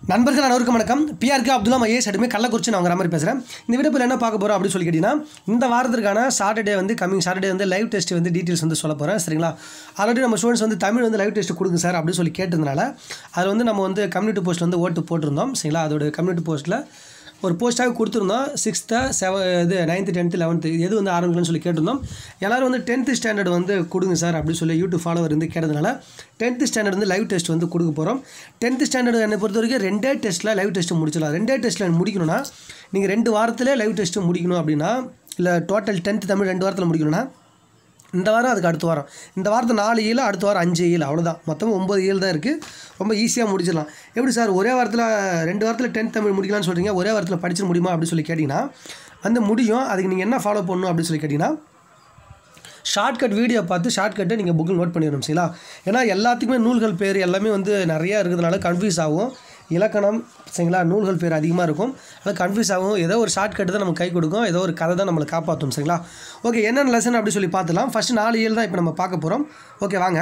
நண்பர்கள் அனைவருக்கும் வணக்கம் பிஆர்கே அப்துல்லா மையேஸ் அடுமே கள்ளக்குறிச்சி நான் உங்கள் மாதிரி பேசுகிறேன் இந்த வீடியோவில் என்ன பார்க்க போகிறோம் அப்படின்னு சொல்லி கேட்டிங்கன்னா இந்த வாரத்திற்கான சாட்டர்டே வந்து கம்மிங் சாட்டர்டே வந்து லைவ் டெஸ்ட் வந்து டீட்டெயில்ஸ் வந்து சொல்ல போகிறேன் சரிங்களா ஆல்ரெடி நம்ம ஸ்டூடெண்ட்ஸ் வந்து தமிழ் வந்து லைவ் டெஸ்ட் கொடுங்க சார் அப்படின்னு சொல்லி கேட்டதுனால அதில் வந்து நம்ம வந்து கம்யூனிட்டி போஸ்ட் வந்து ஓட்டு போட்டிருந்தோம் சரிங்களா அதோட கம்யூனிட்டி போஸ்ட்டில் ஒரு போஸ்ட்டாக கொடுத்துருந்தோம் சிக்ஸ்த்து செவ இது நைன்த்து டென்த்து லெவன்த்து எது வந்து ஆரம்பிக்கலன்னு சொல்லி கேட்டிருந்தோம் எல்லோரும் வந்து டென்த்து ஸ்டாண்டர்ட் வந்து கொடுங்க சார் அப்படின்னு சொல்லி யூடியூப் ஃபாலோவர் வந்து கேட்டதுனால டென்த்து ஸ்டாண்டர்ட் வந்து லைவ் டெஸ்ட் வந்து கொடுக்க போகிறோம் டென்த்து ஸ்டாண்டர்ட் என்னை பொறுத்த வரைக்கும் ரெண்டே டெஸ்ட்டில் லைவ் டெஸ்ட்டு முடிச்சிடலாம் ரெண்டே டெஸ்ட்டில் முடிக்கணும்னா நீங்கள் ரெண்டு வாரத்திலே லைவ் டெஸ்ட்டு முடிக்கணும் அப்படின்னா இல்லை டோட்டல் டென்த்து தமிழ் ரெண்டு வாரத்தில் முடிக்கணும்னா இந்த வாரம் அதுக்கு அடுத்த வாரம் இந்த வாரத்தை நாலு ஈழ அடுத்த வாரம் அஞ்சு ஈழ அவ்வளோதான் மொத்தம் ஒம்பது ஈழ் தான் இருக்குது ரொம்ப ஈஸியாக முடிச்சிடலாம் எப்படி சார் ஒரே வாரத்தில் ரெண்டு வாரத்தில் டென்த் தமிழ் முடிக்கலாம்னு சொல்கிறீங்க ஒரே வாரத்தில் படிச்சிட முடியுமா அப்படின்னு சொல்லி கேட்டிங்கன்னா வந்து முடியும் அதுக்கு நீங்கள் என்ன ஃபாலோ பண்ணணும் அப்படின்னு சொல்லி கேட்டிங்கன்னா ஷார்ட்கட் வீடியோ பார்த்து ஷார்ட்கட்டை நீங்கள் புக்கில் நோட் பண்ணிடணும் சரிங்களா ஏன்னா எல்லாத்துக்குமே நூல்கள் பேர் எல்லாமே வந்து நிறையா இருக்கிறதுனால கன்ஃபியூஸ் ஆகும் இலக்கணம் சரிங்களா நூல்கள் பேர் அதிகமாக இருக்கும் அதனால் கன்ஃபியூஸ் ஆகும் ஏதோ ஒரு ஷார்ட்கட் தான் நமக்கு கை கொடுக்கும் ஏதோ ஒரு கதை தான் நம்மளை காப்பாற்றும் சரிங்களா ஓகே என்னென்ன லெசன் அப்படி சொல்லி பார்த்துலாம் ஃபஸ்ட்டு நாலு இயல் தான் இப்போ நம்ம பார்க்க போகிறோம் ஓகே வாங்க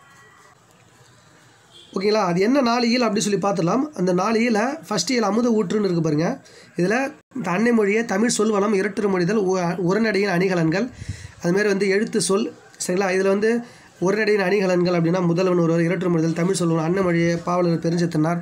ஓகேங்களா அது என்ன நாலு ஈல் அப்படி சொல்லி பார்த்துடலாம் அந்த நாலு ஈல ஃபஸ்ட் ஈல் அமுத ஊற்றுன்னு இருக்கு பாருங்க இதில் இந்த அன்னை மொழியை தமிழ் சொல் வளம் இரட்டு மொழிதல் உ- உரைநடையின் அணிகலன்கள் அதுமாரி வந்து எழுத்து சொல் சரிங்களா இதில் வந்து உரைநடையின் அணிகலன்கள் அப்படின்னா முதல்வன் ஒருவர் இரட்டு மொழிதல் தமிழ் சொல்லுவன் அன்னை மொழியை பாவலர் பெருஞ்சத்தினார்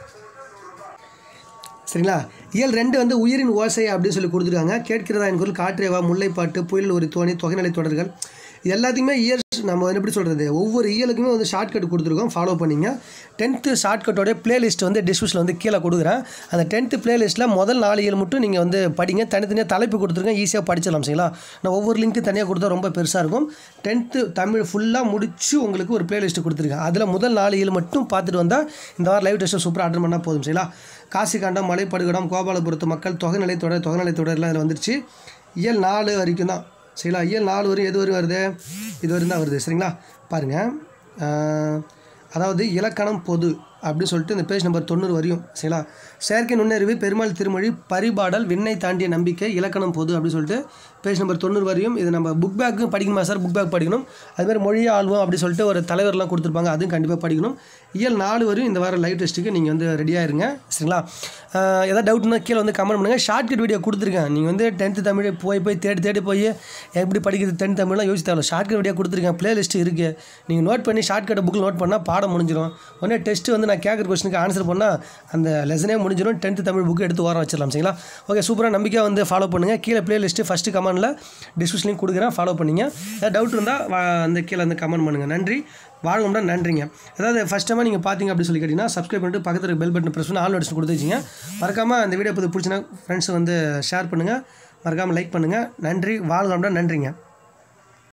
சரிங்களா இயல் ரெண்டு வந்து உயிரின் ஓசை அப்படின்னு சொல்லி கொடுத்துருக்காங்க கேட்கிறதா என் குரல் காற்றேவா முல்லைப்பாட்டு புயல் ஒரு தோணி தொகைநிலை தொடர்கள் இது எல்லாத்தையுமே இயர்ஸ் நம்ம வந்து எப்படி சொல்கிறது ஒவ்வொரு இயலுக்குமே வந்து ஷார்ட்கட் கொடுத்துருக்கோம் ஃபாலோ பண்ணிங்க டென்த்து ஷார்ட்கட்டோடைய பிளேலிஸ்ட் வந்து டிஸ்கிரிப்ஷனில் வந்து கீழே கொடுக்குறேன் அந்த டென்த்து பிளேலிஸ்ட்டில் முதல் நாலு இயல் மட்டும் நீங்கள் வந்து படிங்க தனித்தனியாக தலைப்பு கொடுத்துருக்கேன் ஈஸியாக படிச்சிடலாம் சரிங்களா நான் ஒவ்வொரு லிங்க்கு தனியாக கொடுத்தா ரொம்ப பெருசாக இருக்கும் டென்த்து தமிழ் ஃபுல்லாக முடிச்சு உங்களுக்கு ஒரு பிளேலிஸ்ட் கொடுத்துருக்கேன் அதில் முதல் நாலு இயல் மட்டும் பார்த்துட்டு வந்தால் இந்த வாரம் லைவ் டெஸ்ட்டை சூப்பராக அட்டன் பண்ணால் போதும் சரிங்களா காசிகாண்டம் மலைப்படுகடம் கோபாலபுரத்து மக்கள் தொகைநிலை தொடர் தொகைநிலை தொடர்லாம் இதில் வந்துருச்சு இயல் நாலு வரைக்கும் தான் சரிங்களா இயல் நாலு வரையும் எது வரையும் வருது இது வரையும் தான் வருது சரிங்களா பாருங்கள் அதாவது இலக்கணம் பொது அப்படின்னு சொல்லிட்டு இந்த பேஜ் நம்பர் தொண்ணூறு வரையும் சரிங்களா செயற்கை நுண்ணறிவு பெருமாள் திருமொழி பரிபாடல் விண்ணை தாண்டிய நம்பிக்கை இலக்கணம் பொது அப்படின்னு சொல்லிட்டு பேஜ் நம்பர் தொண்ணூறு வரையும் இது நம்ம புக் பேக்கும் படிக்கணுமா சார் புக் பேக் படிக்கணும் அதுமாதிரி மொழி ஆழ்வோம் அப்படி சொல்லிட்டு ஒரு தலைவர்லாம் கொடுத்துருப்பாங்க அதுவும் கண்டிப்பாக படிக்கணும் இயல் நாலு வரையும் இந்த வாரம் லைவ் டெஸ்ட்டுக்கு நீங்கள் வந்து ரெடியாக இருங்க சரிங்களா ஆஹ் ஏதாவது டவுட்னா கீழே வந்து கமெண்ட் பண்ணுங்கள் ஷார்ட்கட் வீடியோ கொடுத்துருக்கேன் நீங்கள் வந்து டென்த்து தமிழ் போய் போய் தேடி தேடி போய் எப்படி படிக்கிறது டென்த் தமிழ்லாம் யோசிச்சு தேவை ஷார்ட்கட் வீடியோ கொடுத்துருக்கேன் பிளேலிஸ்ட் இருக்குது நீங்கள் நோட் பண்ணி ஷார்ட்கட் புக்கில் நோட் பண்ணால் பாடம் முடிஞ்சிடும் உடனே டெஸ்ட் வந்து நான் கேட்குற கொஸ்டினுக்கு ஆன்சர் பண்ணால் அந்த லெசனே முடிஞ்சிடும் டென்த்து தமிழ் புக்கு எடுத்து ஓரம் வச்சிடலாம் சரிங்களா ஓகே சூப்பராக நம்பிக்கையாக வந்து ஃபாலோ பண்ணுங்கள் கீழே பிளேலிஸ்ட்டு ஃபஸ்ட்டு கமெண்டில் டிஸ்கிரிப்ஷன்லையும் கொடுக்குறேன் ஃபாலோ பண்ணிங்க ஏதாவது டவுட் இருந்தால் அந்த கீழே வந்து கமெண்ட் பண்ணுங்கள் நன்றி வாழ்க்கை நன்றிங்க அதாவது ஃபஸ்ட் டைமாக நீங்கள் பார்த்தீங்க அப்படி சொல்லி கேட்டிங்கன்னா சப்ஸ்கிரைப் பண்ணிட்டு பக்கத்தில் பெல் பட்டன் ப்ரெஸ் பண்ணி ஆல் நோட்டிஸ் கொடுத்து வச்சிங்க மறக்காமல் அந்த வீடியோ பற்றி பிடிச்சினா ஃப்ரெண்ட்ஸ் வந்து ஷேர் பண்ணுங்கள் மறக்காமல் லைக் பண்ணுங்கள் நன்றி வாழ்க்கை நன்றிங்க